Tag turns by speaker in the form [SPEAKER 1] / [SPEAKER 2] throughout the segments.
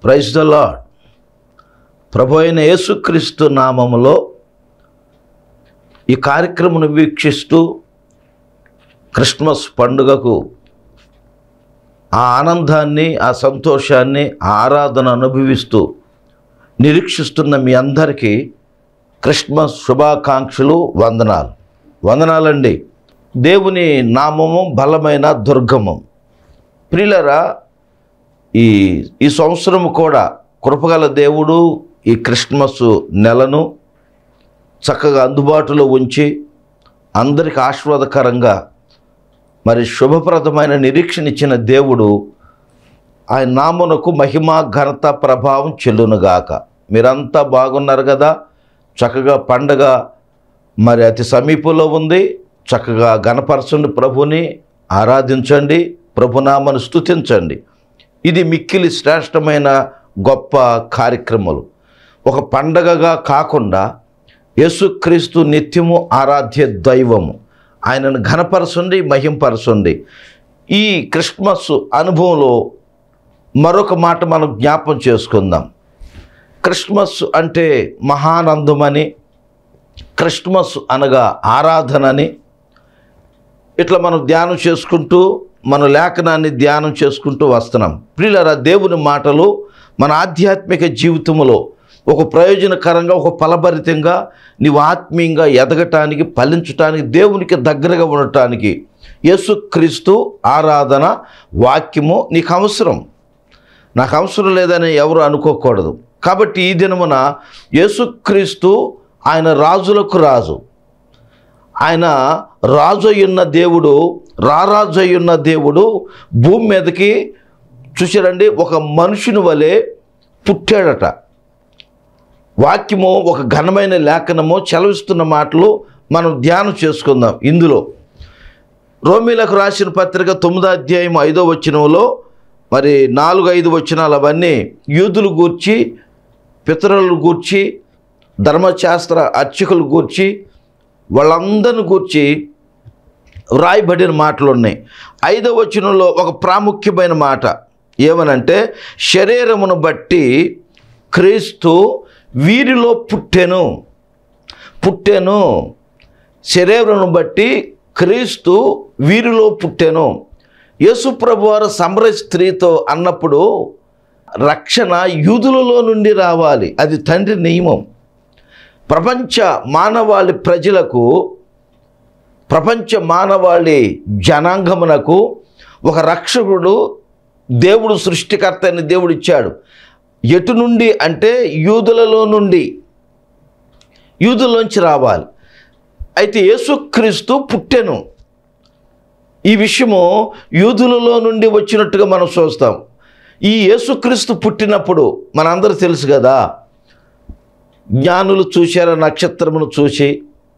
[SPEAKER 1] praise the lord ప్రభు అయిన యేసుక్రీస్తు నామములో ఈ కార్యక్రమను వీక్షిస్తూ క్రిస్మస్ పండుగకు ఆ ఆనందాన్ని ఆ సంతోషాన్ని ఆ ఆరాధన అనుభవిస్తూ నిరీక్షిస్తున్న మీ అందరికీ క్రిస్మస్ శుభాకాంక్షలు వందనాలు వందనాలండి దేవుని నామము బలమైన దుర్గమం ప్రియులరా ఈ ఈ సంవత్సరం కూడా కృపగల దేవుడు ఈ క్రిస్మస్ నెలను చక్కగా అందుబాటులో ఉంచి అందరికి ఆశీర్వాదకరంగా మరి శుభప్రదమైన నిరీక్షణ ఇచ్చిన దేవుడు ఆయన నామునకు మహిమ ఘనత ప్రభావం చెల్లునుగాక మీరంతా బాగున్నారు కదా చక్కగా పండగ మరి అతి సమీపంలో ఉంది చక్కగా గణపరచండి ప్రభుని ఆరాధించండి ప్రభునామను స్తుతించండి ఇది మిక్కిలి శ్రేష్టమైన గొప్ప కార్యక్రమాలు ఒక పండగగా కాకుండా యేసుక్రీస్తు నిత్యము ఆరాధ్య దైవము ఆయనను ఘనపరచండి మహింపరచండి ఈ క్రిస్మస్ అనుభవంలో మరొక మాట మనం జ్ఞాపం చేసుకుందాం క్రిస్మస్ అంటే మహానందమని క్రిస్మస్ అనగా ఆరాధనని ఇట్లా మనం ధ్యానం చేసుకుంటూ మన లేఖనాన్ని ధ్యానం చేసుకుంటూ వస్తున్నాం ప్రియులరా దేవుని మాటలు మన ఆధ్యాత్మిక జీవితంలో ఒక ప్రయోజనకరంగా ఒక ఫలభరితంగా నీవు ఆత్మీయంగా ఎదగటానికి ఫలించటానికి దేవునికి దగ్గరగా ఉండటానికి యేసుక్రీస్తు ఆరాధన వాక్యము నీకు అవసరం నాకు అవసరం లేదని ఎవరు అనుకోకూడదు కాబట్టి ఈ దినమున యేసుక్రీస్తు ఆయన రాజులకు రాజు ఆయన రాజు అయ్యున్న దేవుడు రారాజు అయ్యున్న దేవుడు భూమి మీదకి చూసారండి ఒక మనుషుని వలె పుట్టాడట వాక్యము ఒక ఘనమైన లేఖనము చలవిస్తున్న మాటలు మనం ధ్యానం చేసుకుందాం ఇందులో రోమిలకు రాసిన పత్రిక తొమ్మిదో అధ్యాయం ఐదో వచనంలో మరి నాలుగు ఐదు వచనాలు అవన్నీ యూదులు గూర్చి పితరులను గూర్చి ధర్మశాస్త్ర అర్చకులు గూర్చి వాళ్ళందరిని గూర్చి వ్రాయబడిన మాటలు ఉన్నాయి ఐదవ వచనంలో ఒక ప్రాముఖ్యమైన మాట ఏమనంటే శరీరమును బట్టి క్రీస్తు వీరిలో పుట్టెను పుట్టెను శరీరమును బట్టి క్రీస్తు వీరిలో పుట్టెను యేసుప్రభు వారు సమర స్త్రీతో అన్నప్పుడు రక్షణ యూదులలో నుండి రావాలి అది తండ్రి నియమం ప్రపంచ మానవాళి ప్రజలకు ప్రపంచ మానవాళి జనాంగమునకు ఒక రక్షకుడు దేవుడు సృష్టికర్త అని దేవుడు ఇచ్చాడు ఎటు నుండి అంటే యూదులలో నుండి యూదులోంచి రావాలి అయితే యేసుక్రీస్తు పుట్టెను ఈ విషయము యూదులలో నుండి వచ్చినట్టుగా మనం చూస్తాం ఈ యేసుక్రీస్తు పుట్టినప్పుడు మనందరూ తెలుసు కదా జ్ఞానులు చూశారు నక్షత్రమును చూసి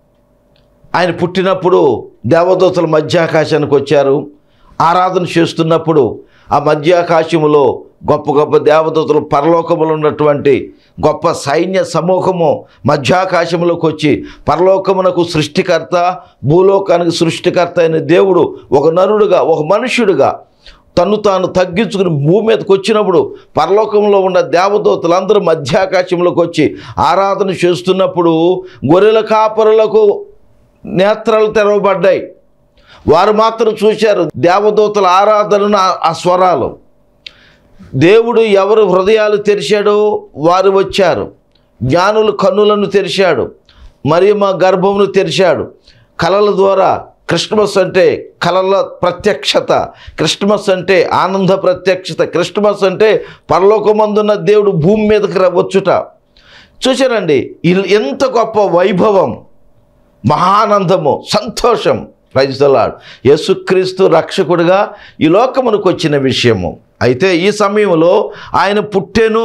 [SPEAKER 1] ఆయన పుట్టినప్పుడు దేవదూతల మధ్యాకాశానికి వచ్చారు ఆరాధన చేస్తున్నప్పుడు ఆ మధ్యాకాశములో గొప్ప గొప్ప దేవదూతలు పరలోకములో ఉన్నటువంటి గొప్ప సైన్య సమూహము మధ్యాకాశంలోకి వచ్చి పరలోకమునకు సృష్టికర్త భూలోకానికి సృష్టికర్త అయిన దేవుడు ఒక నరుడుగా ఒక మనుష్యుడిగా తను తాను తగ్గించుకుని భూమి మీదకి వచ్చినప్పుడు పరలోకంలో ఉన్న దేవదూతలందరూ మధ్యాకాశంలోకి వచ్చి ఆరాధన చేస్తున్నప్పుడు గొర్రెల కాపరులకు నేత్రాలు తెరవబడ్డాయి వారు మాత్రం చూశారు దేవదూతల ఆరాధనను ఆ- ఆ స్వరాలు దేవుడు ఎవరు హృదయాలు తెరిచాడో వారు వచ్చారు జ్ఞానులు కన్నులను తెరిచాడు మరియమ్మ గర్భమును తెరిచాడు కళల ద్వారా క్రిస్మస్ అంటే కళల ప్రత్యక్షత క్రిస్మస్ అంటే ఆనంద ప్రత్యక్షత క్రిస్మస్ అంటే పరలోకమందున్న దేవుడు భూమి మీదకి ర- వచ్చుట చూశారండి ఇల్- ఎంత గొప్ప వైభవం మహానందము సంతోషం ప్రజలాడు యేసుక్రీస్తు రక్షకుడిగా ఈ లోకమునకు వచ్చిన విషయము అయితే ఈ సమయంలో ఆయన పుట్టెను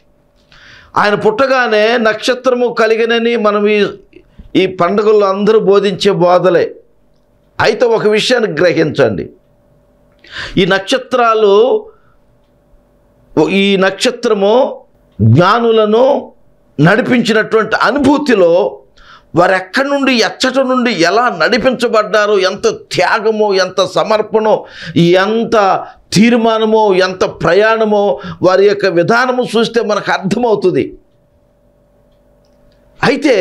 [SPEAKER 1] ఆయన పుట్టగానే నక్షత్రము కలిగినని మనం ఈ ఈ పండుగల్లో అందరూ బోధించే బోధలే అయితే ఒక విషయాన్ని గ్రహించండి ఈ నక్షత్రాలు ఈ నక్షత్రము జ్ఞానులను నడిపించినటువంటి అనుభూతిలో వారు ఎక్కడి నుండి ఎచ్చట నుండి ఎలా నడిపించబడ్డారో ఎంత త్యాగమో ఎంత సమర్పణో ఎంత తీర్మానమో ఎంత ప్రయాణమో వారి యొక్క విధానము చూస్తే మనకు అర్థమవుతుంది అయితే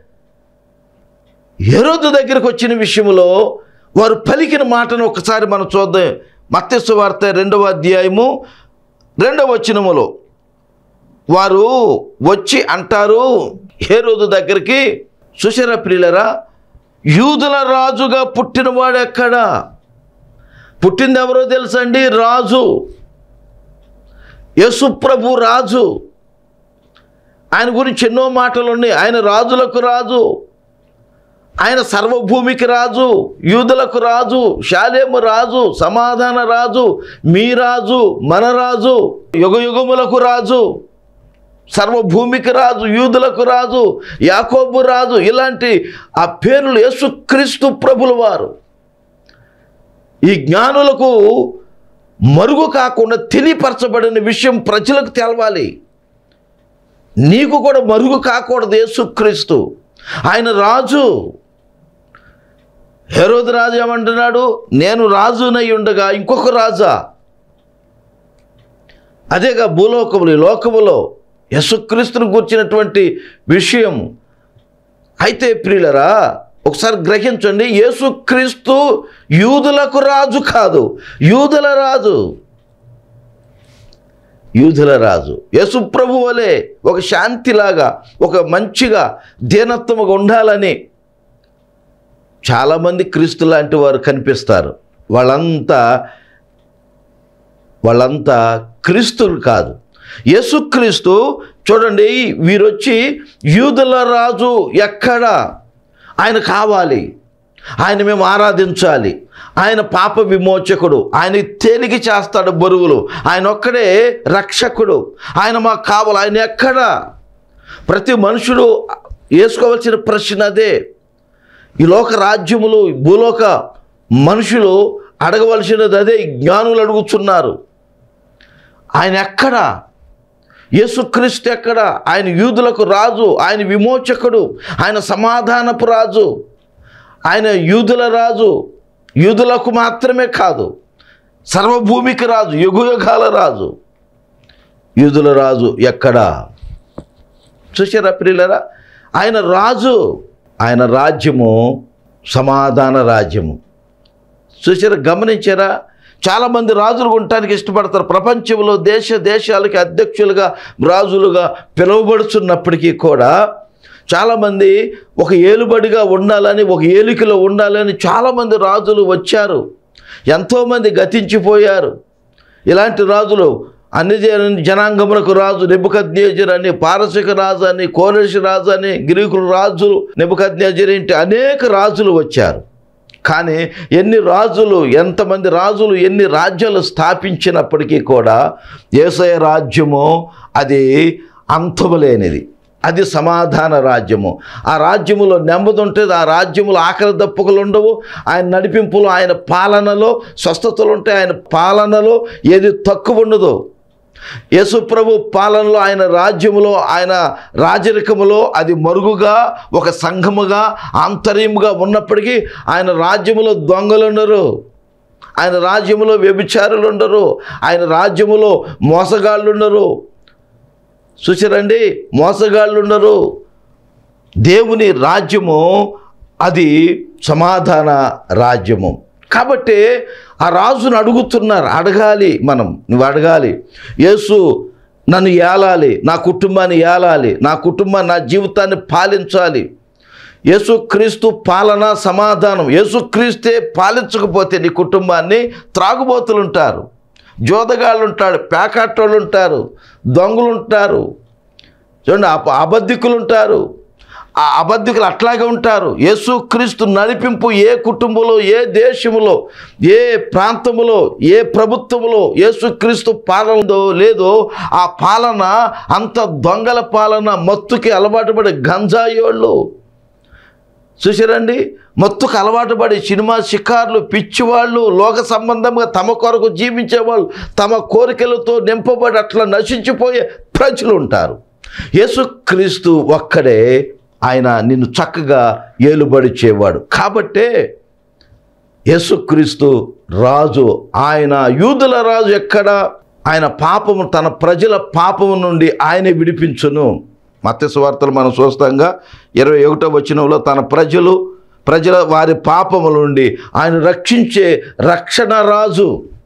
[SPEAKER 1] హెరోదు దగ్గరకు వచ్చిన విషయంలో వారు పలికిన మాటను ఒకసారి మనం చూద్దాం మత్స్సు వార్త రెండవ అధ్యాయము రెండవ వచనములో వారు వచ్చి అంటారు హేరోదు దగ్గరికి సుశర ప్రియులరా యూదుల రాజుగా పుట్టినవాడు ఎక్కడా పుట్టింది ఎవరో తెలుసండి రాజు యేసుప్రభు రాజు ఆయన గురించి ఎన్నో మాటలు ఉన్నాయి ఆయన రాజులకు రాజు ఆయన సర్వభూమికి రాజు యూదులకు రాజు శాలేము రాజు సమాధాన రాజు మీ రాజు మన రాజు యుగ యుగములకు రాజు సర్వభూమికి రాజు యూదులకు రాజు యాకోబు రాజు ఇలాంటి ఆ పేర్లు యేసుక్రీస్తు ప్రభుల వారు ఈ జ్ఞానులకు మరుగు కాకుండా తెలియపరచబడిన విషయం ప్రజలకు తెలవాలి నీకు కూడా మరుగు కాకూడదు యేసుక్రీస్తు ఆయన రాజు హెరోదు రాజు ఏమంటున్నాడు నేను రాజునై ఉండగా ఇంకొక రాజా అదేగా భూలోకములు ఈ లోకములో యశుక్రీస్తును కూర్చున్నటువంటి విషయం అయితే ప్రియులరా ఒకసారి గ్రహించండి యేసుక్రీస్తు యూదులకు రాజు కాదు యూదుల రాజు యూదుల రాజు యేసుప్రభు వలె ఒక శాంతిలాగా ఒక మంచిగా దీనత్వముగా ఉండాలని చాలామంది క్రీస్తు లాంటి వారు కనిపిస్తారు వాళ్ళంతా వాళ్ళంతా క్రీస్తులు కాదు యేసుక్రీస్తు చూడండి వీరొచ్చి యూదుల రాజు ఎక్కడ ఆయన కావాలి ఆయన మేము ఆరాధించాలి ఆయన పాప విమోచకుడు ఆయన తేలిక చేస్తాడు బరువులు ఆయన ఒక్కడే రక్షకుడు ఆయన మాకు కావాలి ఆయన ఎక్కడ ప్రతి మనుషుడు వేసుకోవాల్సిన ప్రశ్న అదే ఈ లోక రాజ్యములు ఈ భూలోక మనుషులు అడగవలసినది అదే ఈ జ్ఞానులు అడుగుతున్నారు ఆయన ఎక్కడ యేసుక్రీస్తు ఎక్కడ ఆయన యూదులకు రాజు ఆయన విమోచకుడు ఆయన సమాధానపు రాజు ఆయన యూదుల రాజు యూదులకు మాత్రమే కాదు సర్వభూమికి రాజు యుగయుగాల రాజు యూదుల రాజు ఎక్కడా చూసారా ప్రియులరా ఆయన రాజు ఆయన రాజ్యము సమాధాన రాజ్యము చూసారా గమనించారా చాలామంది రాజులు ఉండటానికి ఇష్టపడతారు ప్రపంచంలో దేశ దేశాలకి అధ్యక్షులుగా రాజులుగా పిలువబడుతున్నప్పటికీ కూడా చాలామంది ఒక ఏలుబడిగా ఉండాలని ఒక ఏలికలో ఉండాలని చాలామంది రాజులు వచ్చారు ఎంతోమంది గతించిపోయారు ఇలాంటి రాజులు అన్ని జన- జనాంగములకు రాజు నెబుకద్నేజర్ అని పారసిక రాజు అని కోరేషి రాజు అని గ్రీకుల రాజులు నెబుకద్నేజర్ ఇంటి అనేక రాజులు వచ్చారు కానీ ఎన్ని రాజులు ఎంతమంది రాజులు ఎన్ని రాజ్యాలు స్థాపించినప్పటికీ కూడా ఏసయ రాజ్యము అది అంతము లేనిది అది సమాధాన రాజ్యము ఆ రాజ్యములో నెమ్మది ఉంటుంది ఆ రాజ్యములో ఆకలి దప్పుకలు ఉండవు ఆయన నడిపింపులు ఆయన పాలనలో స్వస్థతలు ఉంటాయి ఆయన పాలనలో ఏది తక్కువ ఉండదు యేసుప్రభు పాలనలో ఆయన రాజ్యములో ఆయన రాజరికములో అది మరుగుగా ఒక సంఘముగా ఆంతర్యముగా ఉన్నప్పటికీ ఆయన రాజ్యములో దొంగలు ఉండరు ఆయన రాజ్యములో వ్యభిచారులు ఉండరు ఆయన రాజ్యములో మోసగాళ్ళు ఉండరు చూసారండి మోసగాళ్ళు ఉండరు దేవుని రాజ్యము అది సమాధాన రాజ్యము కాబట్టి ఆ రాజును అడుగుతున్నారు అడగాలి మనం నువ్వు అడగాలి యేసు నన్ను ఏలాలి నా కుటుంబాన్ని ఏలాలి నా కుటుంబాన్ని నా జీవితాన్ని పాలించాలి యేసుక్రీస్తు పాలన సమాధానం యేసుక్రీస్తే పాలించకపోతే నీ కుటుంబాన్ని త్రాగుబోతులు ఉంటారు జోదగాళ్ళు ఉంటారు ప్యాకాటోళ్ళు ఉంటారు దొంగలు ఉంటారు చూడండి అప అబద్ధికులు ఉంటారు ఆ అబద్ధికులు అట్లాగే ఉంటారు యేసుక్రీస్తు నడిపింపు ఏ కుటుంబంలో ఏ దేశములో ఏ ప్రాంతములో ఏ ప్రభుత్వములో యేసుక్రీస్తు పాలనదో లేదో ఆ పాలన అంత దొంగల పాలన మత్తుకి అలవాటు పడే గంజాయోళ్ళు చూసారండి మత్తుకు అలవాటు పడి సినిమా షికార్లు పిచ్చివాళ్ళు లోక సంబంధంగా తమ కొరకు జీవించేవాళ్ళు తమ కోరికలతో నింపబడి అట్లా నశించిపోయే ప్రజలు ఉంటారు యేసుక్రీస్తు ఒక్కడే ఆయన నిన్ను చక్కగా ఏలుబడిచేవాడు కాబట్టే యేసుక్రీస్తు రాజు ఆయన యూదుల రాజు ఎక్కడ ఆయన పాపము తన ప్రజల పాపము నుండి ఆయనే విడిపించును మత్స్య వార్తలు మనం చూస్తాంగా ఇరవై ఒకటో వచనంలో తన ప్రజలు ప్రజల వారి పాపముల నుండి ఆయన రక్షించే రక్షణ రాజు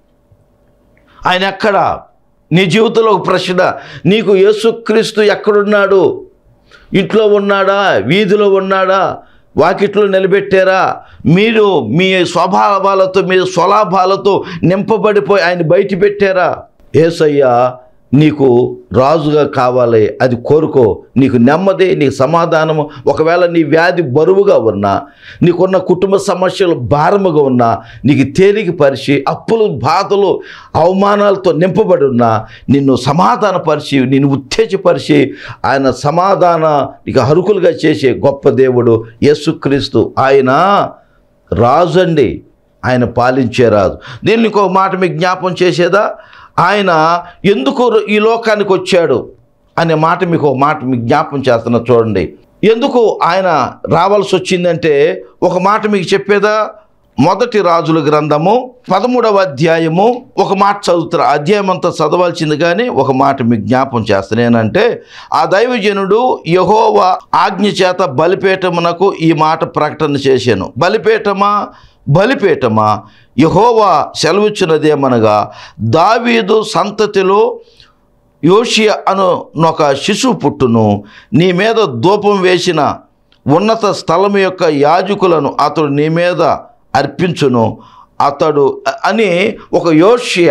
[SPEAKER 1] ఆయన ఎక్కడ నీ జీవితంలో ఒక ప్రశ్న నీకు యేసుక్రీస్తు ఎక్కడున్నాడు ఇంట్లో ఉన్నాడా వీధిలో ఉన్నాడా వాకిట్లో నిలబెట్టారా మీరు మీ స్వభావాలతో మీ స్వలాభాలతో నింపబడిపోయి ఆయన బయట పెట్టారా ఏసయ్య నీకు రాజుగా కావాలి అది కోరుకో నీకు నెమ్మది నీకు సమాధానము ఒకవేళ నీ వ్యాధి బరువుగా ఉన్నా నీకున్న కుటుంబ సమస్యలు భారముగా ఉన్నా నీకు తేలిక పరిచి అప్పులు బాధలు అవమానాలతో నింపబడి ఉన్నా నిన్ను సమాధానపరిచి నిన్ను ఉత్తేజపరిచి ఆయన సమాధాన నీకు హరుకులుగా చేసే గొప్ప దేవుడు యేసుక్రీస్తు ఆయన రాజు అండి ఆయన పాలించే రాజు దీన్ని ఇంకో మాట మీకు జ్ఞాపం చేసేదా ఆయన ఎందుకు ఈ లోకానికి వచ్చాడు అనే మాట మీకు ఒక మాట మీకు జ్ఞాపం చేస్తున్నా చూడండి ఎందుకు ఆయన రావాల్సి వచ్చిందంటే ఒక మాట మీకు చెప్పేదా మొదటి రాజుల గ్రంథము పదమూడవ అధ్యాయము ఒక మాట చదువుతారు అధ్యాయం అంతా చదవాల్సింది కానీ ఒక మాట మీకు జ్ఞాపం చేస్తాను ఏంటంటే ఆ దైవజనుడు యహోవా ఆజ్ఞ చేత బలిపీఠమునకు ఈ మాట ప్రకటన చేశాను బలిపీఠమా బలిపీఠమా యహోవా సెలవిచ్చినదేమనగా దావీదు సంతతిలో యోషియ అను ఒక శిశువు పుట్టును నీ మీద ధూపం వేసిన ఉన్నత స్థలం యొక్క యాజకులను అతడు నీ మీద అర్పించును అతడు అని ఒక యోషియ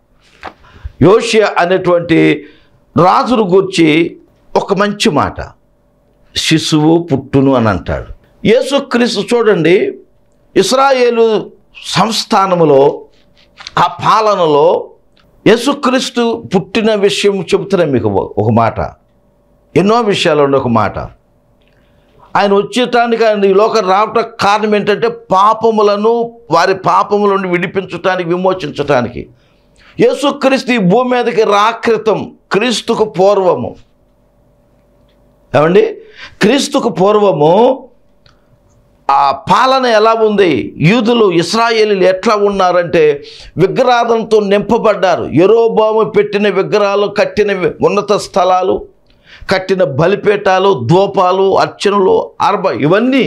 [SPEAKER 1] యోషియ అనేటువంటి రాజును గూర్చి ఒక మంచి మాట శిశువు పుట్టును అని అంటాడు యేసుక్రీస్తు చూడండి ఇస్రాయేలు సంస్థానములో ఆ పాలనలో యేసుక్రీస్తు పుట్టిన విషయం చెబుతున్నాను మీకు ఒక మాట ఎన్నో విషయాలు ఉండే ఒక మాట ఆయన వచ్చేటానికి ఆయన ఈ లోకం రావటం కారణం ఏంటంటే పాపములను వారి పాపముల నుండి విడిపించటానికి విమోచించటానికి యేసుక్రీస్తు ఈ భూమి మీదకి రాకృతం క్రీస్తుకు పూర్వము ఏమండి క్రీస్తుకు పూర్వము ఆ పాలన ఎలా ఉంది యూదులు ఇస్రాయేలీలు ఎట్లా ఉన్నారంటే విగ్రహాదంతో నింపబడ్డారు ఎరోబాము పెట్టిన విగ్రహాలు కట్టిన వి- ఉన్నత స్థలాలు కట్టిన బలిపీఠాలు ధూపాలు అర్చనలు అర్బ ఇవన్నీ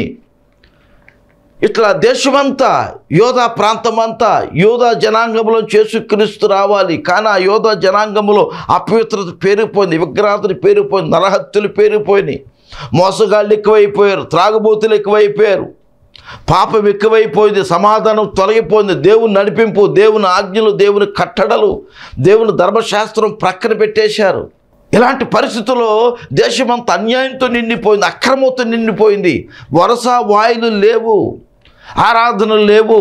[SPEAKER 1] ఇట్లా దేశమంతా యోధా ప్రాంతమంతా యోధా జనాంగంలో చేసుక్రీస్తు రావాలి కానీ ఆ యోధా జనాంగంలో అపవిత్రత పేరుపోయింది విగ్రహాతులు పేరుపోయింది నరహత్తులు పేరుపోయినాయి మోసగాళ్ళు ఎక్కువైపోయారు త్రాగుబోతులు ఎక్కువైపోయారు పాపం ఎక్కువైపోయింది సమాధానం తొలగిపోయింది దేవుని నడిపింపు దేవుని ఆజ్ఞలు దేవుని కట్టడలు దేవుని ధర్మశాస్త్రం ప్రక్కన పెట్టేశారు ఇలాంటి పరిస్థితుల్లో దేశమంతా అన్యాయంతో నిండిపోయింది అక్రమంతో నిండిపోయింది వరస వాయులు లేవు ఆరాధనలు లేవు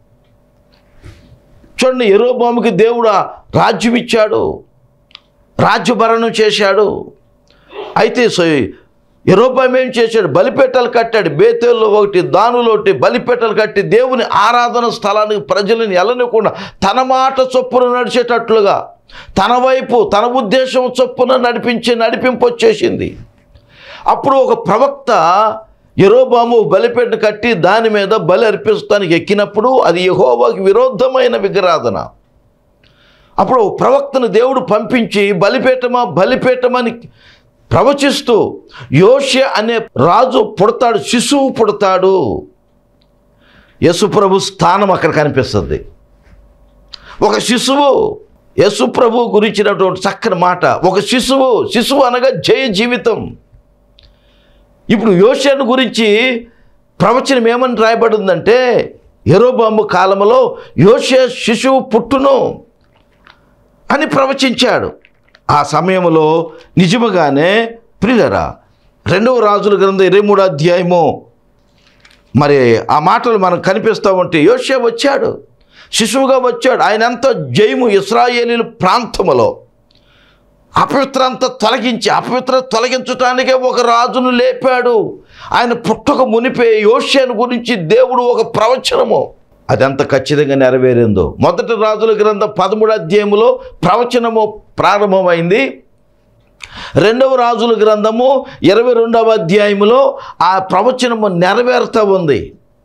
[SPEAKER 1] చూడండి ఎరోబాముకి దేవుడు రాజ్యం ఇచ్చాడు రాజ్యభరణం చేశాడు అయితే సో ఎరోబాం ఏం చేశాడు బలిపేటలు కట్టాడు బేతేల్లో ఒకటి దానులో ఒకటి బలిపేటలు కట్టి దేవుని ఆరాధన స్థలానికి ప్రజలను ఎల్లనికుండా తన మాట చొప్పున నడిచేటట్లుగా తన వైపు తన ఉద్దేశం చొప్పున నడిపించే నడిపింపు వచ్చేసింది అప్పుడు ఒక ప్రవక్త ఎరోబాము బలిపేట కట్టి దాని మీద బలి అర్పిస్తానికి ఎక్కినప్పుడు అది యెహోవాకి విరోధమైన విగ్రాధన అప్పుడు ఒక ప్రవక్తను దేవుడు పంపించి బలిపీఠమా బలిపీఠమని ప్రవచిస్తూ యోష్య అనే రాజు పుడతాడు శిశువు పుడతాడు యశుప్రభు స్థానం అక్కడ కనిపిస్తుంది ఒక శిశువు యశుప్రభు గురించినటువంటి చక్కని మాట ఒక శిశువు శిశువు అనగా జయ జీవితం ఇప్పుడు యోషను గురించి ప్రవచనం ఏమని రాయబడిందంటే ఎరోబాంబు కాలంలో యోషే శిశువు పుట్టును అని ప్రవచించాడు ఆ సమయంలో నిజముగానే ప్రియులరా రెండవ రాజుల గ్రంథం ఇరవై మూడో అధ్యాయము మరి ఆ మాటలు మనకు కనిపిస్తూ ఉంటే యోషే వచ్చాడు శిశువుగా వచ్చాడు ఆయన ఎంత జయము ఇస్రాయేలీల ప్రాంతములో అపవిత్రంతా తొలగించి అపవిత్రత తొలగించటానికే ఒక రాజును లేపాడు ఆయన పుట్టక మునిపే యోష్యాను గురించి దేవుడు ఒక ప్రవచనము అదెంత ఖచ్చితంగా నెరవేరిందో మొదటి రాజుల గ్రంథం పదమూడు అధ్యాయములో ప్రవచనము ప్రారంభమైంది రెండవ రాజుల గ్రంథము ఇరవై రెండవ అధ్యాయములో ఆ ప్రవచనము నెరవేరుతూ ఉంది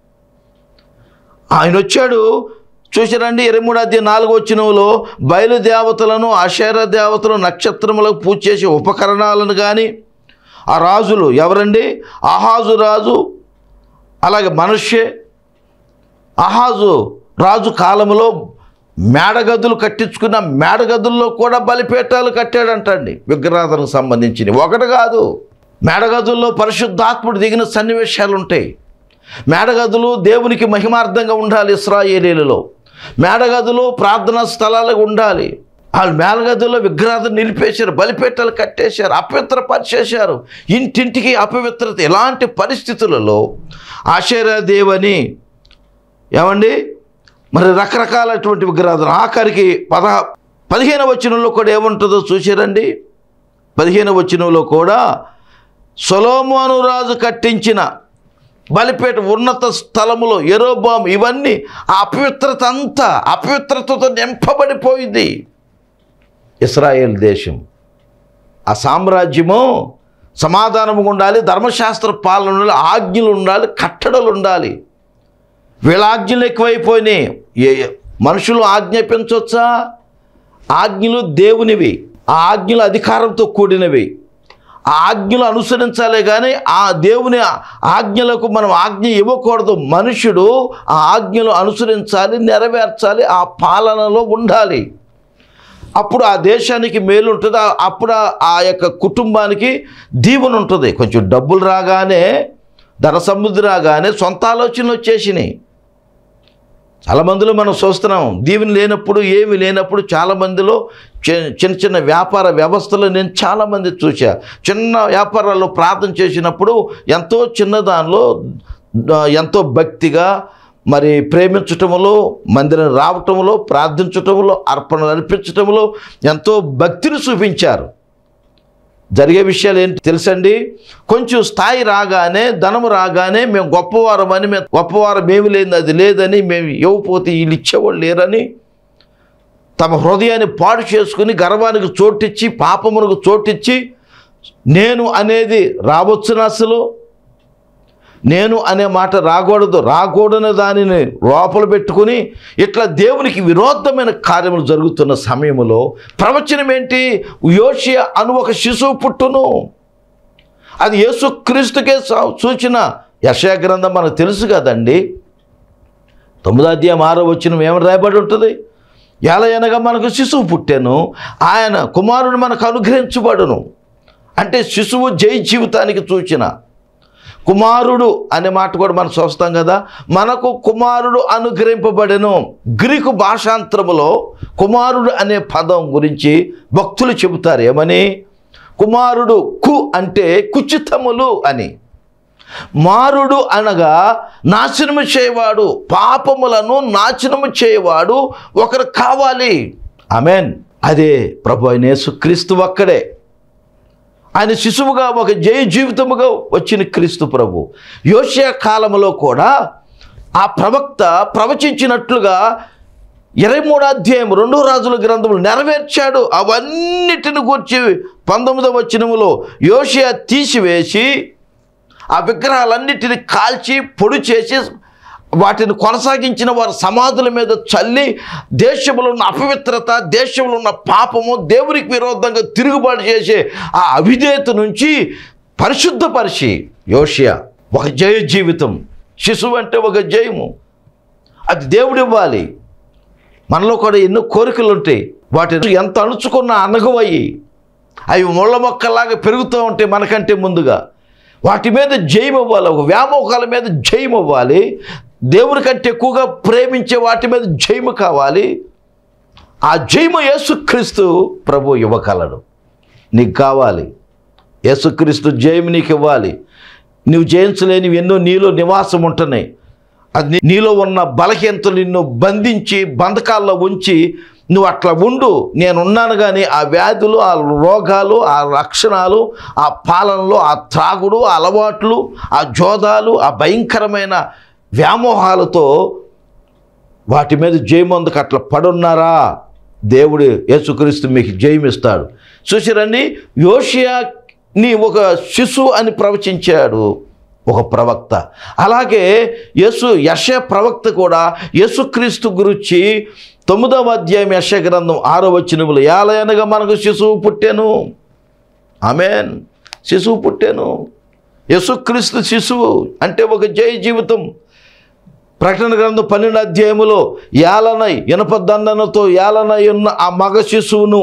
[SPEAKER 1] ఆయన వచ్చాడు చూసారండి ఇరవై మూడు అధ్యాయం నాలుగు వచ్చినలో బయలుదేవతలను అశేర దేవతలు నక్షత్రములకు పూజ చేసే ఉపకరణాలను కానీ ఆ రాజులు ఎవరండి ఆహాజు రాజు అలాగే మనుష్యే అహాజు రాజు కాలంలో మేడగదులు కట్టించుకున్న మేడగదుల్లో కూడా బలిపీఠాలు కట్టాడంటండి విగ్రహాలకు సంబంధించినవి ఒకటి కాదు మేడగదుల్లో పరిశుద్ధాత్ముడు దిగిన సన్నివేశాలు ఉంటాయి మేడగదులు దేవునికి మహిమార్థంగా ఉండాలి ఇస్రాయేలీలలో మేడగదులు ప్రార్థనా స్థలాలుగా ఉండాలి వాళ్ళు మేడగదుల్లో విగ్రహాలు నిలిపేశారు బలిపీఠాలు కట్టేశారు అపవిత్రపరిచేశారు ఇంటింటికి అపవిత్రత ఇలాంటి పరిస్థితులలో ఆశ్చర్యదేవని ఏమండి మరి రకరకాలటువంటి విగ్రహాలు ఆఖరికి పద పదిహేను వచనంలో కూడా ఏముంటుందో చూసారండి పదిహేను వచనంలో కూడా సొలోమోను రాజు కట్టించిన బలిపేట ఉన్నత స్థలములో ఎరోబాం ఇవన్నీ ఆ అపవిత్రత అంతా అపవిత్రతతో నింపబడిపోయింది ఇస్రాయేల్ దేశం ఆ సామ్రాజ్యము సమాధానము ఉండాలి ధర్మశాస్త్ర పాలన ఉండాలి ఆజ్ఞలు ఉండాలి కట్టడలు ఉండాలి వీళ్ళ ఆజ్ఞలు ఎక్కువైపోయినాయి ఏ మనుషులు ఆజ్ఞాపించవచ్చా ఆజ్ఞలు దేవునివి ఆ ఆజ్ఞలు అధికారంతో కూడినవి ఆ ఆజ్ఞలు అనుసరించాలే కానీ ఆ దేవుని ఆజ్ఞలకు మనం ఆజ్ఞ ఇవ్వకూడదు మనుషుడు ఆ ఆజ్ఞలు అనుసరించాలి నెరవేర్చాలి ఆ పాలనలో ఉండాలి అప్పుడు ఆ దేశానికి మేలు ఉంటుంది ఆ- అప్పుడు ఆ- ఆ యొక్క కుటుంబానికి దీవెన ఉంటుంది కొంచెం డబ్బులు రాగానే ధన సముద్ర రాగానే సొంత ఆలోచనలు వచ్చేసినాయి చాలా మందిలో మనం చూస్తున్నాం దీవెన లేనప్పుడు ఏమి లేనప్పుడు చాలా మందిలో చి- చిన్న చిన్న వ్యాపార వ్యవస్థలో నేను చాలామంది చూసా చిన్న వ్యాపారాల్లో ప్రార్థన చేసినప్పుడు ఎంతో చిన్న దానిలో ఆ, ఎంతో భక్తిగా మరి ప్రేమించటంలో మందిరం రావటంలో ప్రార్థించటంలో అర్పణలు అర్పించటంలో ఎంతో భక్తిని చూపించారు జరిగే విషయాలు ఏంటి తెలుసండి కొంచెం స్థాయి రాగానే ధనము రాగానే మేము గొప్పవారం అని మేము గొప్పవారం ఏమి లేని అది లేదని మేము ఇవ్వకపోతే వీళ్ళు ఇచ్చేవాళ్ళు లేరని తమ హృదయాన్ని పాడు చేసుకుని గర్వానికి చోటిచ్చి పాపమునకు చోటిచ్చి నేను అనేది రావచ్చున అసలు నేను అనే మాట రాకూడదు రాకూడని దానిని లోపల పెట్టుకుని ఇట్లా దేవునికి విరోధమైన కార్యములు జరుగుతున్న సమయంలో ప్రవచనం ఏంటి యోషియ అను ఒక శిశువు పుట్టును అది యేసుక్రీస్తుకే సూ- సూచన యశయ గ్రంథం మనకు తెలుసు కదండి తొమ్మిదో అధ్యాయం ఆరో వచ్చిన ఏమని రాయబడి ఉంటుంది ఎలా అనగా మనకు శిశువు పుట్టాను ఆయన కుమారుడు మనకు అనుగ్రహించబడును అంటే శిశువు జై జీవితానికి సూచన కుమారుడు అనే మాట కూడా మనం చూస్తాం కదా మనకు కుమారుడు అనుగ్రహింపబడెను గ్రీకు భాషాంతరములో కుమారుడు అనే పదం గురించి భక్తులు చెబుతారు ఏమని కుమారుడు కు అంటే కుచితములు అని మారుడు అనగా నాశనము చేయవాడు పాపములను నాశనము చేయవాడు ఒకరు కావాలి ఆమెన్ అదే ప్రభు అయిన యేసుక్రీస్తు ఒక్కడే ఆయన శిశువుగా ఒక జయ జీవితముగా వచ్చిన క్రీస్తు ప్రభు యోషియా కాలంలో కూడా ఆ ప్రవక్త ప్రవచించినట్లుగా ఇరవై మూడు అధ్యాయం రెండో రాజుల గ్రంథములు నెరవేర్చాడు అవన్నిటిని గురించి పంతొమ్మిదవ వచనములో యోషియా తీసివేసి ఆ విగ్రహాలన్నిటిని కాల్చి పొడి చేసి వాటిని కొనసాగించిన వారి సమాధుల మీద చల్లి దేశంలో ఉన్న అపవిత్రత దేశంలో ఉన్న పాపము దేవునికి విరోధంగా తిరుగుబాటు చేసే ఆ అవిధేయత నుంచి పరిశుద్ధపరిచి యోషియా ఒక జయ జీవితం శిశువు అంటే ఒక జయము అది దేవుడు ఇవ్వాలి మనలో కూడా ఎన్నో కోరికలు ఉంటాయి వాటిని ఎంత అణుచుకున్న అనగవయ్యి అవి ముళ్ళ మొక్కలాగా పెరుగుతూ ఉంటాయి మనకంటే ముందుగా వాటి మీద జయం ఇవ్వాలి ఒక వ్యామోహాల మీద జయం ఇవ్వాలి దేవుని కంటే ఎక్కువగా ప్రేమించే వాటి మీద జయము కావాలి ఆ జయము యేసుక్రీస్తు ప్రభు ఇవ్వగలడు నీకు కావాలి యేసుక్రీస్తు జయము నీకు ఇవ్వాలి నువ్వు జయించలేనివి ఎన్నో నీలో నివాసం ఉంటున్నాయి అది నీ- నీలో ఉన్న బలహీనతలు నిన్ను బంధించి బంధకాల్లో ఉంచి నువ్వు అట్లా ఉండు నేను ఉన్నాను కానీ ఆ వ్యాధులు ఆ రోగాలు ఆ లక్షణాలు ఆ పాలనలో ఆ త్రాగుడు ఆ అలవాట్లు ఆ జోదాలు ఆ భయంకరమైన వ్యామోహాలతో వాటి మీద జయమందుకు అట్లా పడున్నారా దేవుడు యేసుక్రీస్తు మీకు జయమిస్తాడు చూసారండి యోషియాని ఒక శిశువు అని ప్రవచించాడు ఒక ప్రవక్త అలాగే యేసు యశ ప్రవక్త కూడా యేసుక్రీస్తు గురించి తొమ్మిదవ అధ్యాయం యశ గ్రంథం ఆరో వచ్చినములు ఏలయనగా మనకు శిశువు పుట్టాను ఆమెన్ శిశువు పుట్టాను యేసుక్రీస్తు శిశువు అంటే ఒక జయ జీవితం ప్రకటన గ్రంథం పన్నెండు అధ్యాయములో ఏలనై ఇనప దండనతో ఏలనై ఉన్న ఆ మగ శిశువును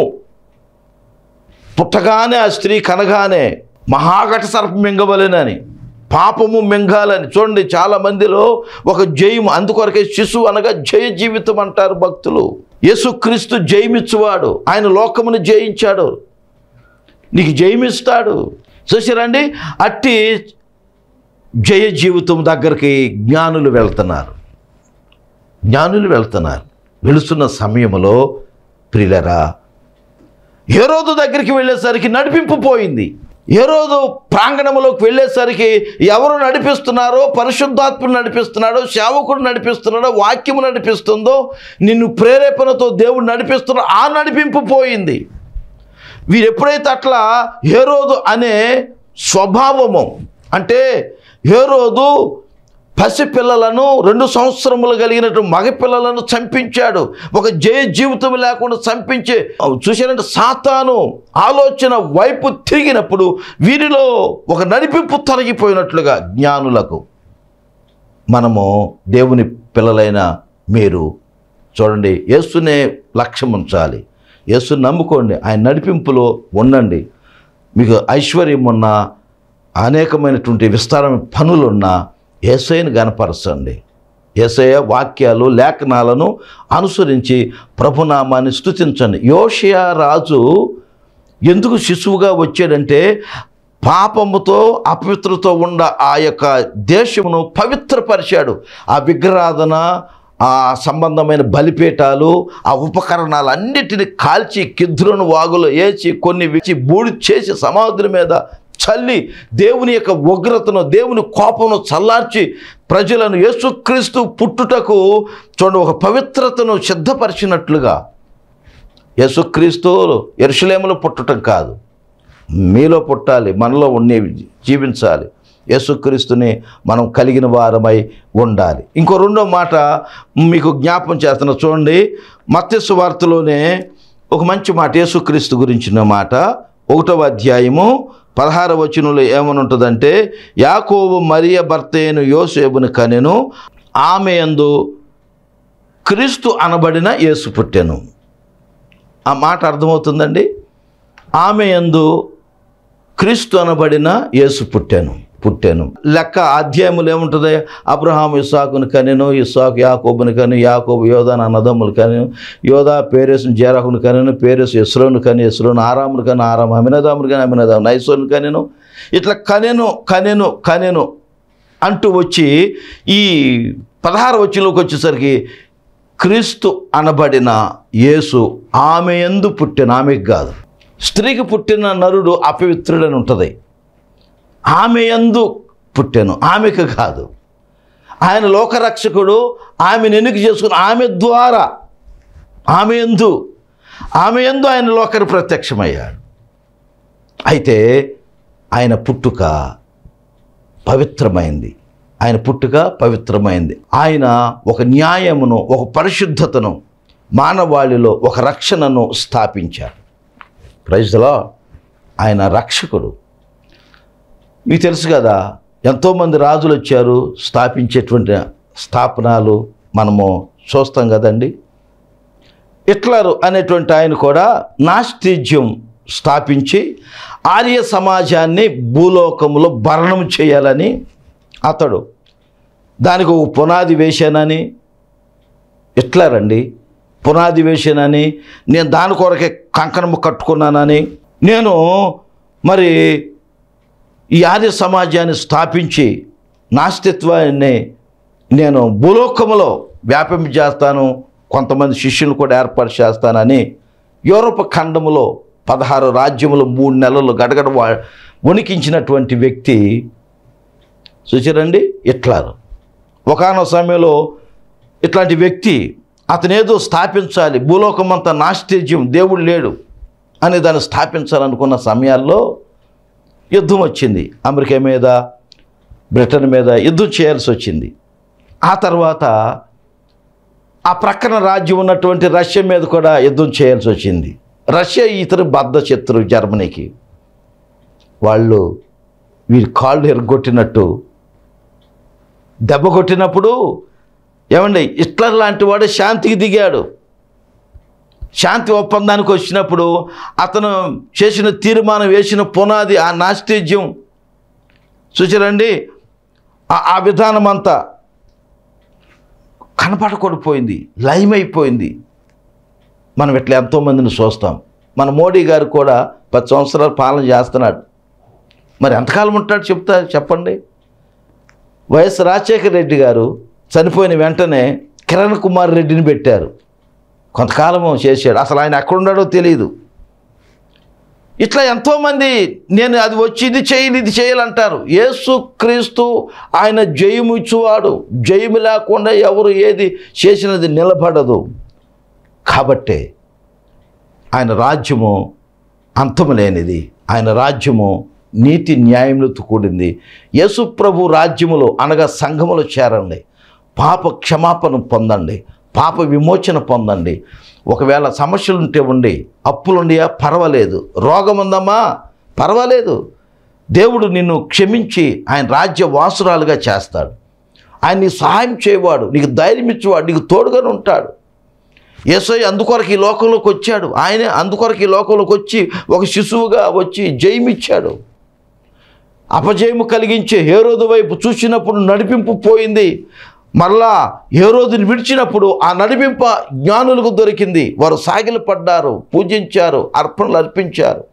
[SPEAKER 1] పుట్టగానే ఆ స్త్రీ కనగానే మహాఘట సర్పం మింగవలెనని పాపము మింగాలని చూడండి చాలా మందిలో ఒక జయము అందుకొరకే శిశువు అనగా జయ జీవితం అంటారు భక్తులు యేసుక్రీస్తు జయమిచ్చువాడు ఆయన లోకమును జయించాడు నీకు జయమిస్తాడు చూసారండి అట్టి జయ జీవితం దగ్గరికి జ్ఞానులు వెళ్తున్నారు జ్ఞానులు వెళ్తున్నారు వెళుతున్న సమయంలో ప్రిలరా ఏ రోజు దగ్గరికి వెళ్ళేసరికి నడిపింపు పోయింది ఏ రోజు ప్రాంగణంలోకి వెళ్ళేసరికి ఎవరు నడిపిస్తున్నారో పరిశుద్ధాత్ముడు నడిపిస్తున్నాడో సేవకుడు నడిపిస్తున్నాడో వాక్యము నడిపిస్తుందో నిన్ను ప్రేరేపణతో దేవుడు నడిపిస్తున్నాడో ఆ నడిపింపు పోయింది వీరు ఎప్పుడైతే అట్లా హేరోదు అనే స్వభావము అంటే హేరోదు పసిపిల్లలను రెండు సంవత్సరములు కలిగినటువంటి మగపిల్లలను చంపించాడు ఒక జయ జీవితం లేకుండా చంపించి చూశారంటే సాతాను ఆలోచన వైపు తిరిగినప్పుడు వీరిలో ఒక నడిపింపు తొలగిపోయినట్లుగా జ్ఞానులకు మనము దేవుని పిల్లలైన మీరు చూడండి యేసునే లక్ష్యం ఉంచాలి యేసు నమ్ముకోండి ఆయన నడిపింపులో ఉండండి మీకు ఐశ్వర్యం ఉన్న అనేకమైనటువంటి విస్తారమైన పనులున్నా ఏసైని గనపరచండి ఏసయ వాక్యాలు లేఖనాలను అనుసరించి ప్రభునామాన్ని స్థుతించండి యోషియా రాజు ఎందుకు శిశువుగా వచ్చాడంటే పాపముతో అపవిత్రతో ఉన్న ఆ యొక్క దేశమును పవిత్రపరిచాడు ఆ విగ్రహాధన ఆ సంబంధమైన బలిపీఠాలు ఆ ఉపకరణాలు అన్నిటిని కాల్చి కిద్రును వాగులో వేసి కొన్ని విచ్చి బూడి చేసి సమాధుల మీద చల్లి దేవుని యొక్క ఉగ్రతను దేవుని కోపమును చల్లార్చి ప్రజలను యేసుక్రీస్తు పుట్టుటకు చూడండి ఒక పవిత్రతను సిద్ధపరిచినట్లుగా యేసుక్రీస్తు ఎరుషులేములో పుట్టటం కాదు మీలో పుట్టాలి మనలో ఉండి జీవించాలి యేసుక్రీస్తుని మనం కలిగిన వారమై ఉండాలి ఇంకో రెండో మాట మీకు జ్ఞాపం చేస్తున్నా చూడండి మత్స్సు వార్తలోనే ఒక మంచి మాట యేసుక్రీస్తు గురించిన మాట ఒకటవ అధ్యాయము పదహార వచనంలో ఏమని ఉంటుందంటే యాకోబు మరియ భర్త అయిన యోసేపుని కనెను ఆమె యందు క్రీస్తు అనబడిన యేసు పుట్టెను ఆ మాట అర్థమవుతుందండి ఆమె యందు క్రీస్తు అనబడిన యేసు పుట్టాను పుట్టాను లెక్క అధ్యాయములు ఏముంటుంది అబ్రహాం ఇస్సాకుని కనెను ఇస్సాకు యాకోబుని కని యాకోబు యోధాను అన్నదమ్ములు కనెను యోధా పేరేసుని జేరాకుని కనెను పేరేసు ఇస్రోను కని ఇస్రోను ఆరాముని కని ఆరాము అమినదాముని కని అమినదాము నైసోని కనెను ఇట్లా కనెను కనెను కనెను అంటూ వచ్చి ఈ పదహారు వచ్చిలోకి వచ్చేసరికి క్రీస్తు అనబడిన యేసు ఆమె ఎందు పుట్టిన ఆమెకు కాదు స్త్రీకి పుట్టిన నరుడు అపవిత్రుడని ఉంటుంది ఆమె ఎందు పుట్టాను ఆమెకు కాదు ఆయన లోకరక్షకుడు ఆమెను ఎన్నిక చేసుకుని ఆమె ద్వారా ఆమె ఎందు ఆమె ఎందు ఆయన లోకరి ప్రత్యక్షమయ్యాడు అయితే ఆయన పుట్టుక పవిత్రమైంది ఆయన పుట్టుక పవిత్రమైంది ఆయన ఒక న్యాయమును ఒక పరిశుద్ధతను మానవాళిలో ఒక రక్షణను స్థాపించాడు ప్రైజ్లో ఆయన రక్షకుడు మీకు తెలుసు కదా ఎంతోమంది రాజులు వచ్చారు స్థాపించేటువంటి స్థాపనాలు మనము చూస్తాం కదండి హిట్లర్ అనేటువంటి ఆయన కూడా నాస్తిజ్యం స్థాపించి ఆర్య సమాజాన్ని భూలోకంలో భరణం చేయాలని అతడు దానికి ఒక పునాది వేశానని హిట్లర్ అండి పునాది వేశానని నేను దాని కొరకే కంకణము కట్టుకున్నానని నేను మరి ఈ ఆర్య సమాజాన్ని స్థాపించి నాస్తిత్వాన్ని నేను భూలోకములో వ్యాపింపజేస్తాను కొంతమంది శిష్యులు కూడా ఏర్పాటు చేస్తానని యూరోప్ ఖండములో పదహారు రాజ్యములు మూడు నెలలు గడగడ వా- వణికించినటువంటి వ్యక్తి చూచారండి ఇట్లారు ఒకనొక సమయంలో ఇట్లాంటి వ్యక్తి అతనేదో స్థాపించాలి భూలోకమంతా నాస్తిజ్యం దేవుడు లేడు అనే దాన్ని స్థాపించాలనుకున్న సమయాల్లో యుద్ధం వచ్చింది అమెరికా మీద బ్రిటన్ మీద యుద్ధం చేయాల్సి వచ్చింది ఆ తర్వాత ఆ ప్రక్కన రాజ్యం ఉన్నటువంటి రష్యా మీద కూడా యుద్ధం చేయాల్సి వచ్చింది రష్యా ఇతరు బద్ద శత్రు జర్మనీకి వాళ్ళు వీరి కాళ్ళు ఎరగొట్టినట్టు దెబ్బ కొట్టినప్పుడు ఏమండి హిట్లర్ లాంటి వాడు శాంతికి దిగాడు శాంతి ఒప్పందానికి వచ్చినప్పుడు అతను చేసిన తీర్మానం వేసిన పునాది ఆ నాస్తిజ్యం చూసారండి ఆ- ఆ విధానం అంతా కనపడకూడపోయింది లయమైపోయింది మనం ఇట్లా ఎంతోమందిని చూస్తాం మన మోడీ గారు కూడా పది సంవత్సరాలు పాలన చేస్తున్నాడు మరి ఎంతకాలం ఉంటాడు చెప్తా చెప్పండి వైఎస్ రాజశేఖర రెడ్డి గారు చనిపోయిన వెంటనే కిరణ్ కుమార్ రెడ్డిని పెట్టారు కొంతకాలం చేశాడు అసలు ఆయన ఎక్కడున్నాడో తెలియదు ఇట్లా ఎంతోమంది నేను అది వచ్చి ఇది చేయాలి ఇది చేయాలంటారు యేసు క్రీస్తు ఆయన జయము ఇచ్చువాడు జయము లేకుండా ఎవరు ఏది చేసినది నిలబడదు కాబట్టే ఆయన రాజ్యము అంతము లేనిది ఆయన రాజ్యము నీతి న్యాయములతో కూడింది యేసు ప్రభు రాజ్యములో అనగా సంఘములో చేరండి పాప క్షమాపణ పొందండి పాప విమోచన పొందండి ఒకవేళ సమస్యలు ఉంటే ఉండి అప్పులుండియా పర్వాలేదు రోగం ఉందమ్మా పర్వాలేదు దేవుడు నిన్ను క్షమించి ఆయన రాజ్య వాసురాలుగా చేస్తాడు ఆయన నీకు సహాయం చేయవాడు నీకు ధైర్యం ఇచ్చేవాడు నీకు తోడుగానే ఉంటాడు యేసయ్య అందుకొరకు ఈ లోకంలోకి వచ్చాడు ఆయనే అందుకొరకు ఈ లోకంలోకి వచ్చి ఒక శిశువుగా వచ్చి జయమిచ్చాడు అపజయము కలిగించే హేరోదు వైపు చూసినప్పుడు నడిపింపు పోయింది మరలా హేరోదుని విడిచినప్పుడు ఆ నడిపింప జ్ఞానులకు దొరికింది వారు సాగిలు పడ్డారు పూజించారు అర్పణలు అర్పించారు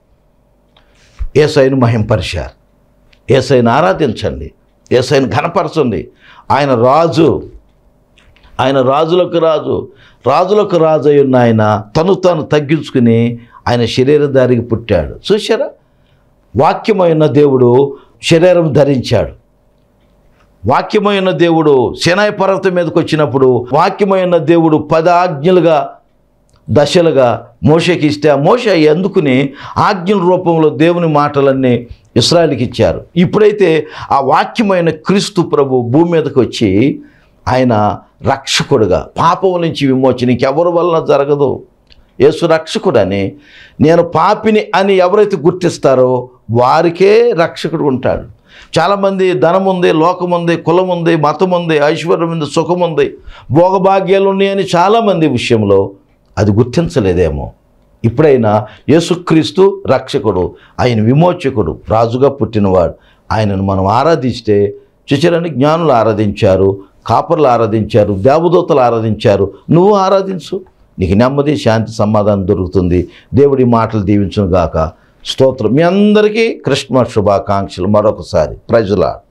[SPEAKER 1] ఏసైను మహింపరిచారు ఏసైని ఆరాధించండి ఏసైని ఘనపరచండి ఆయన రాజు ఆయన రాజులకు రాజు రాజులకు రాజు అయి ఉన్న ఆయన తను తాను తగ్గించుకుని ఆయన శరీరధారికి పుట్టాడు చూశారా వాక్యమైన దేవుడు శరీరం ధరించాడు వాక్యమైన దేవుడు సేనాయి పర్వతం మీదకి వచ్చినప్పుడు వాక్యమైన దేవుడు పద ఆజ్ఞలుగా దశలుగా మోషకి ఇస్తే ఆ మోష ఎందుకుని ఆజ్ఞల రూపంలో దేవుని మాటలన్నీ ఇస్రాయల్కి ఇచ్చారు ఇప్పుడైతే ఆ వాక్యమైన క్రీస్తు ప్రభు భూమి మీదకి వచ్చి ఆయన రక్షకుడుగా పాపం నుంచి విమోచన ఎవరి వలన జరగదు యేసు రక్షకుడని నేను పాపిని అని ఎవరైతే గుర్తిస్తారో వారికే రక్షకుడు ఉంటాడు చాలామంది ధనం ఉంది లోకం ఉంది కులం ఉంది మతం ఉంది ఐశ్వర్యం ఉంది సుఖం ఉంది భోగభాగ్యాలు ఉన్నాయని చాలామంది విషయంలో అది గుర్తించలేదేమో ఇప్పుడైనా యేసుక్రీస్తు రక్షకుడు ఆయన విమోచకుడు రాజుగా పుట్టినవాడు ఆయనను మనం ఆరాధిస్తే చూచారని జ్ఞానులు ఆరాధించారు కాపర్లు ఆరాధించారు దేవదూతలు ఆరాధించారు నువ్వు ఆరాధించు నీకు నెమ్మది శాంతి సమాధానం దొరుకుతుంది దేవుడి మాటలు దీవించును గాక స్తోత్రం మీ అందరికీ క్రిస్మస్ శుభాకాంక్షలు మరొకసారి ప్రజల